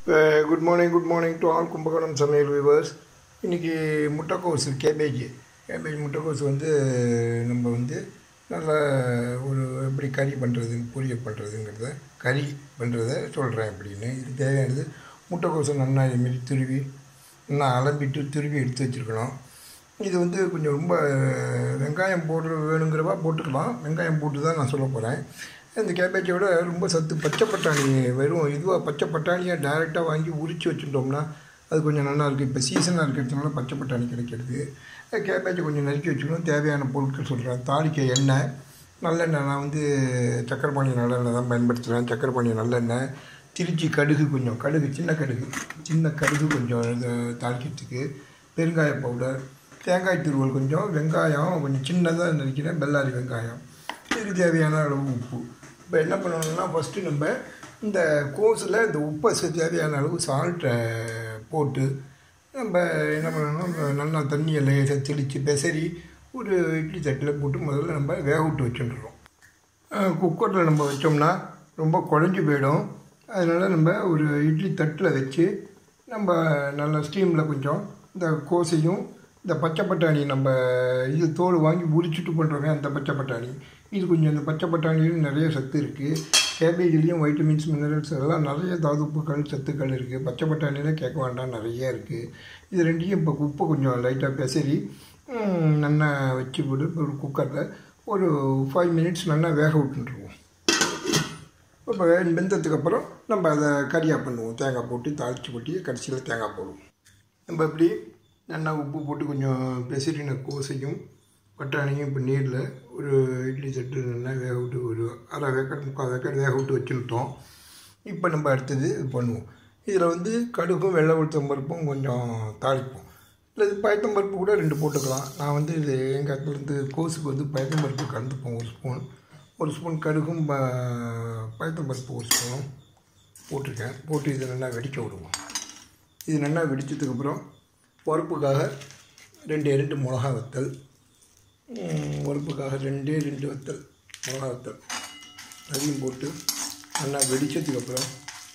good morning good morning to all Kumbakonam Samayal viewers இன்றைக்கி முட்டைக்கோஸ் cabbage cabbage முட்டைக்கோஸ் வந்து நம்ம வந்து நல்லா ஒரு எப்படி கறி பண்ணுறதுன்னு பொரியல் பண்ணுறதுங்கிறத கறி பண்ணுறத சொல்கிறேன் அப்படின்னு இது தேவையானது முட்டைக்கோஸை நல்லா இதுமாரி துருவி நல்லா அலம்பிட்டு துருவி எடுத்து வச்சுருக்கணும் இது வந்து கொஞ்சம் ரொம்ப வெங்காயம் போடுற வேணுங்கிறவா போட்டுக்கலாம் வெங்காயம் போட்டு தான் நான் சொல்ல போகிறேன் இந்த கேபேஜோட ரொம்ப சத்து பச்சை பட்டாணி வெறும் இதுவாக பச்சை பட்டாணியை டைரெக்டாக வாங்கி உரித்து வச்சுட்டோம்னா அது கொஞ்சம் நல்லா இருக்குது இப்போ சீசனாக இருக்கிறதுனால பச்சை பட்டாணி கிடைக்கிறது கேபேஜை கொஞ்சம் நறுக்கி வச்சுக்கணும் தேவையான பொருட்கள் சொல்கிறேன் தாளிக்க எண்ணெய் நல்லெண்ணெய் நான் வந்து சக்கரைப்பாணி நல்லெண்ணெய் தான் பயன்படுத்துகிறேன் சக்கரைப்பாணி நல்லெண்ணெய் திருச்சி கடுகு கொஞ்சம் கடுகு சின்ன கடுகு சின்ன கடுகு கொஞ்சம் இது தாளிக்கிறதுக்கு பெருங்காய பவுடர் தேங்காய் துருவல் கொஞ்சம் வெங்காயம் கொஞ்சம் சின்னதாக நறுக்கிறேன் பெல்லாரி வெங்காயம் இதுக்கு தேவையான அளவு உப்பு இப்போ என்ன பண்ணணும்னா ஃபஸ்ட்டு நம்ம இந்த கோஸில் இந்த உப்பை ச- தேவையான அளவு சால்ட்டை போட்டு நம்ம என்ன பண்ணணும் நல்லா தண்ணியை லேசாக தெளித்து பெசரி ஒரு இட்லி தட்டில் போட்டு முதல்ல நம்ம வேக விட்டு வச்சுட்டுறோம் குக்கரில் நம்ம வச்சோம்னா ரொம்ப குழஞ்சி போயிடும் அதனால் நம்ம ஒரு இட்லி தட்டில் வச்சு நம்ம நல்லா ஸ்டீமில் கொஞ்சம் இந்த கோஸையும் இந்த பச்சை பட்டாணி நம்ம இது தோல் வாங்கி உரிச்சிட்டு பண்ணுறோமே அந்த பச்சை பட்டாணி இது கொஞ்சம் இந்த பச்சை பட்டாணியிலும் நிறைய சத்து இருக்குது கேபேஜ்லேயும் வைட்டமின்ஸ் மினரல்ஸ் எல்லாம் நிறைய தாதுப்புகள் சத்துக்கள் இருக்குது பச்சை பட்டாணியில் கேட்க வேண்டாம் நிறைய இருக்குது இது ரெண்டையும் இப்போ உப்பு கொஞ்சம் லைட்டாக பெசரி ம், நல்லா வச்சு போட்டு ஒரு குக்கரில் ஒரு ஃபைவ் மினிட்ஸ் நல்லா வேக விட்டுருவோம் இப்போ வெந்ததுக்கு அப்புறம் நம்ம அதை கறியாக பண்ணுவோம் தேங்காய் போட்டு தாளித்து கொட்டி கடைசியில் தேங்காய் போடுவோம் நம்ம எப்படி நல்லா உப்பு போட்டு கொஞ்சம் பெசரின கோசையும் பட்டாணியும் இப்போ நீரில் ஒரு இட்லி தட்டு நல்லா வேக விட்டு ஒரு அரை வேக்காடு முக்கால் வேக்காடு வேக விட்டு வச்சுருட்டோம் இப்போ நம்ம அடுத்தது இது பண்ணுவோம் இதில் வந்து கடுகும் வெள்ளை உளுத்தம் பருப்பும் கொஞ்சம் தாளிப்போம் இல்லை இது பயத்தம் பருப்பு கூட ரெண்டு போட்டுக்கலாம் நான் வந்து இது எங்கள் இடத்துல இருந்து கோஸுக்கு வந்து பயத்தம் பருப்பு கலந்துப்போம் ஒரு ஸ்பூன் ஒரு ஸ்பூன் கடுகும் ப- பயத்தம் பருப்பு ஒரு ஸ்பூனும் போட்டிருக்கேன் போட்டு இதை நல்லா வெடிக்க விடுவோம் இது நல்லா வெடிச்சதுக்கப்புறம் பருப்புக்காக ரெண்டு ரெண்டு மிளகா வத்தல் ம், பருப்புக்காக ரெண்டே ரெண்டு வத்தல் மிளகா வத்தல் அதையும் போட்டு நல்லா வெடிச்சதுக்கப்புறம்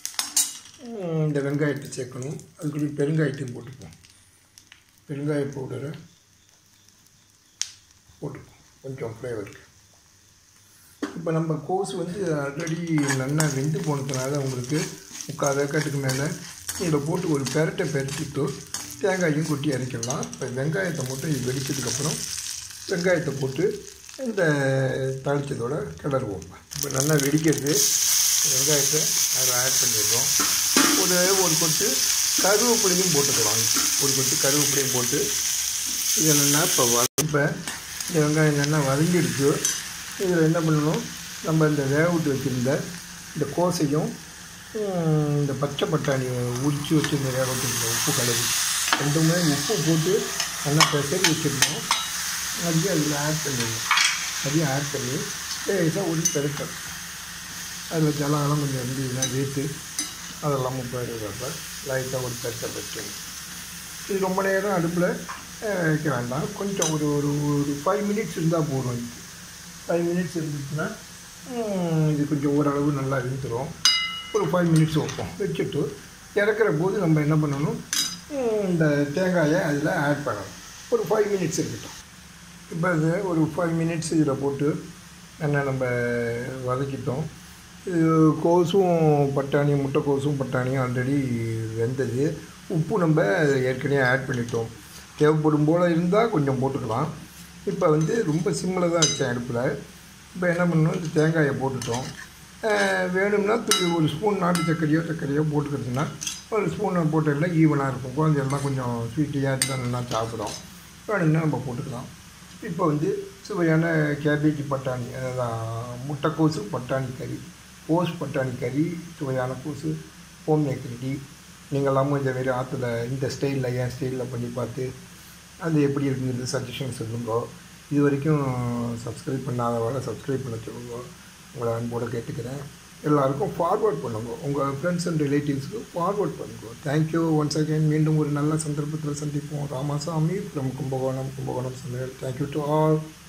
ம், இந்த வெங்காயத்தை சேர்க்கணும் அதுக்குள்ளே பெருங்காயத்தையும் போட்டுப்போம் பெருங்காய பவுடரை போட்டுப்போம் கொஞ்சம் ஃப்ளேவருக்கு இப்போ நம்ம கோஸ் வந்து ஆல்ரெடி நல்லா வெந்து போனதுனால உங்களுக்கு முக்கால் வேக்காட்டுக்கு மேலே இதில் போட்டு ஒரு பெரட்டை பெரட்டிட்டு தேங்காயும் கொட்டி இறக்கிடலாம் இப்போ வெங்காயத்தை மட்டும் இது வெடிச்சதுக்கப்புறம் வெங்காயத்தை போட்டு இந்த தாளிச்சதோட கிளறுவோம் இப்போ நல்லா வெடிக்கிறது வெங்காயத்தை அதில் ஆட் பண்ணிடுறோம் ஒரு ஒரு கொட்டு கருவேப்பிலையும் போட்டுக்கலாம் ஒரு கொட்டு கருவேப்பிலையும் போட்டு இதை நல்லா இப்போ இப்போ இந்த வெங்காயம் நல்லா வதங்கிடுச்சு இதில் என்ன பண்ணணும் நம்ம இந்த வேக விட்டு வச்சுருந்த இந்த கோசையும் ம், இந்த பச்சை பட்டாணி உரித்து வச்சுருந்த வேக விட்டுருந்த உப்பு கலவி ரெண்டுமே உப்பு போட்டு நல்லா பெசரி வச்சுருந்தோம் அதையும் அதில் ஆட் பண்ணிடணும் அதையும் ஆட் பண்ணி லேசாக ஒரு பெருக்கல் அதில் ஜலம் கொஞ்சம் வந்து இதெல்லாம் வேத்து அதெல்லாம் முப்பாயிரப்ப லைட்டாக ஒரு பெருக்கல் வைக்கணும் இது ரொம்ப நேரம் அடுப்பில் வைக்க வேண்டாம் கொஞ்சம் ஒரு ஒரு ஒரு ஃபைவ் மினிட்ஸ் இருந்தால் போதும் இது ஃபைவ் மினிட்ஸ் இருந்துச்சுன்னா ம், இது கொஞ்சம் ஓரளவு நல்லா வெந்துடும் ஒரு ஃபைவ் மினிட்ஸ் வைப்போம் வச்சுட்டு இறக்குற போது நம்ம என்ன பண்ணணும் ம், இந்த தேங்காயை அதில் ஆட் பண்ணணும் ஒரு ஃபைவ் மினிட்ஸ் இருக்கட்டும் இப்போ அது ஒரு ஃபைவ் மினிட்ஸ் இதில் போட்டு என்ன நம்ம வதக்கிட்டோம் இது கோஸும் பட்டாணியும் முட்டைக்கோஸும் பட்டாணியும் ஆல்ரெடி வெந்தது உப்பு நம்ம ஏற்கனவே ஆட் பண்ணிட்டோம் தேவைப்படும் போல் இருந்தால் கொஞ்சம் போட்டுக்கலாம் இப்போ வந்து ரொம்ப சிம்மில் தான் வச்சேன் அடுப்பில் இப்போ என்ன பண்ணணும் இந்த தேங்காயை போட்டுட்டோம் அஹ் வேணும்னா துளி ஒரு ஸ்பூன் நாட்டு சர்க்கரையோ சர்க்கரையோ போட்டுக்கிறதுனா ஒரு ஸ்பூனை போட்டதில் ஈவனாக இருக்கும் குழந்தைகள்லாம் கொஞ்சம் ஸ்வீட்டியாக இருந்தால் நல்லா சாப்பிடும் வேணும்னா நம்ம போட்டுக்கலாம் இப்போ வந்து சுவையான கேபேஜ் பட்டாணி அதாவது முட்டைக்கோசு பட்டாணி கறி கோஸ் பட்டாணி கறி சுவையான கோசு ஹோம் மேக் ரெடி நீங்களாமும் இந்த மாரி ஆற்றுல இந்த ஸ்டைலில் என் ஸ்டைலில் பண்ணி பார்த்து அது எப்படி இருக்குங்கிறது சஜஷன் சொல்லுங்க இது வரைக்கும் சப்ஸ்கிரைப் பண்ணாதவரை சப்ஸ்கிரைப் பண்ண சொல்லுங்க உங்களை அன்போடு கேட்டுக்கிறேன் எல்லாருக்கும் ஃபார்வர்ட் பண்ணுங்க உங்கள் ஃப்ரெண்ட்ஸ் அண்ட் ரிலேட்டிவ்ஸ்க்கு ஃபார்வர்ட் பண்ணுங்க தேங்க்யூ ஒன்ஸ் அகைன் மீண்டும் ஒரு நல்ல சந்தர்ப்பத்தில் சந்திப்போம் ராமசாமி ஃப்ரம் கும்பகோணம் கும்பகோணம் சமையல் தேங்க்யூ டு ஆல்